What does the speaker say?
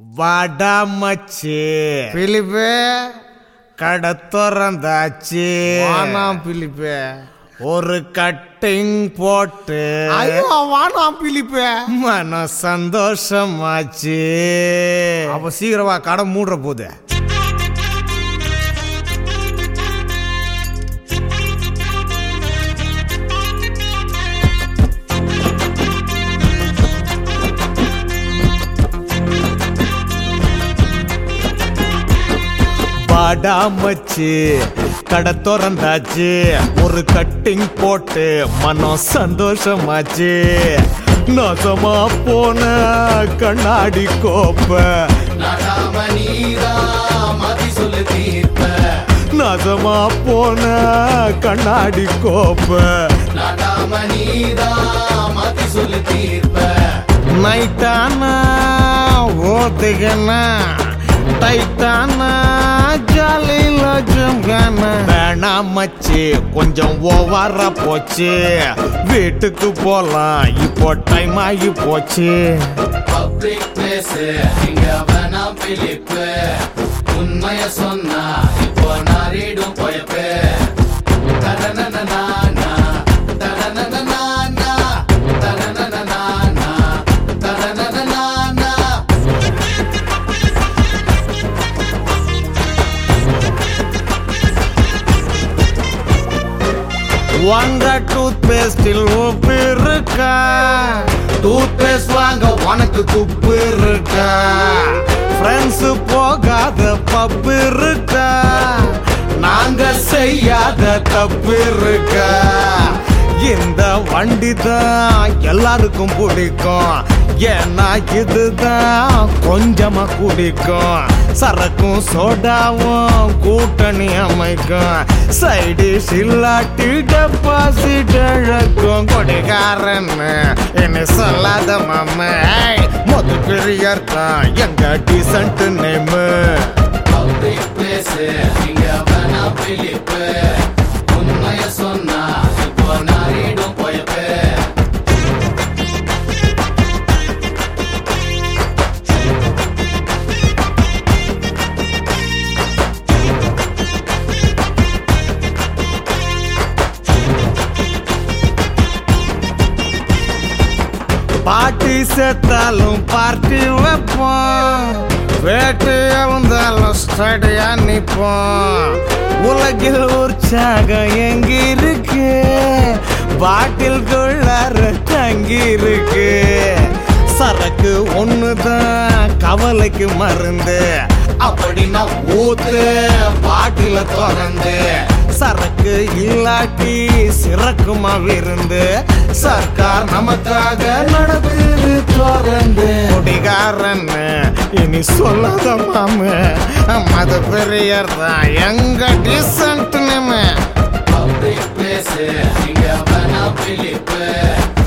வாடா மச்சி பிலிப்பு கடை திறந்தாச்சு வானாம் பிலிப்பு ஒரு கட்டிங் போட்டு ஐயோ வானாம் பிலிப்பு மன சந்தோஷமாச்சு அப்ப சீக்கிரமா கடை மூடுற போது வாடா மச்சி கடை திறந்தாச்சு ஒரு கட்டிங் போட்டு மனம் சந்தோஷமாச்சு நாசமா போன கண்ணாடி கோப்ப நடாம நீரா மதி சொல்லு தீர்ப்ப நாசமா போன கண்ணாடி கோப்ப நடாம நீரா மதி சொல்லு தீர்ப்ப நைட்டானா ஓத்துக்கண்ணா டைட்டானா ஜாலியில ஜம்கானா வேணாம் மச்சி கொஞ்சம் ஓவரா போச்சு வீட்டுக்கு போலாம் இப்போ டைம் ஆகி போச்சு பப்ளிக் பிளேஸ் இங்க வேணாம் பிலிப்பு உண்மைய சொன்னா இப்போ நாரிடும் பொயப்பு தரனனனானா, தரனனனானா, தரனனனானா, தரனனனானா. வாங்க டூத் பேஸ்டில் உப்பு இருக்கா டூத் பேஸ்ட் வாங்க உனக்கு துப்பு இருக்கா ஃப்ரெண்ட்ஸ் போகாத பப்பு இருக்கா நாங்க செய்யாத தப்பு இருக்கா இந்த வண்டி தான் எல்லாருக்கும் பிடிக்கும் ஏன்னா இதுதான் கொஞ்சமா குடிக்கும் சரக்கும் சோடாவும் கூட்டணி அமைக்கும் சைடு இல்லாட்டி டெபாசிட் இழக்கும் கொடிகாரன் என்ன சொல்லாத மாம மொத பெரியர் தான் எங்க டீசன்ட் நேமு பப்ளிக் பிளேஸ் இங்க வேணாம் பிலிப்பு உண்மைய சொன்னா இப்போ நாரிடும் பொயப்பு பாட்டி செத்தாலும் பார்ட்டி வைப்போம் வேட்டு வந்தாலும் ஸ்டடியா நிப்போம் உலகில் உற்சாகம் எங்க இருக்கு பாட்டில் கொள்ளார தங்கி இருக்கு சரக்கு ஒண்ணுதான் கவலைக்கு மருந்து அப்படின்னா ஊத்து பாட்டில திறந்து சரக்கு இல்லாட்டி சிறக்குமா விருந்து சர்க்கார் நமக்காக நடக்குது திறந்து குடிகாரன் இனி சொல்லாத மாம மத பெரியர் தான் எங்க டீசன்ட் நம்ம பப்ளிக் பிளேஸ் இங்க வேணாம் பிலிப்பு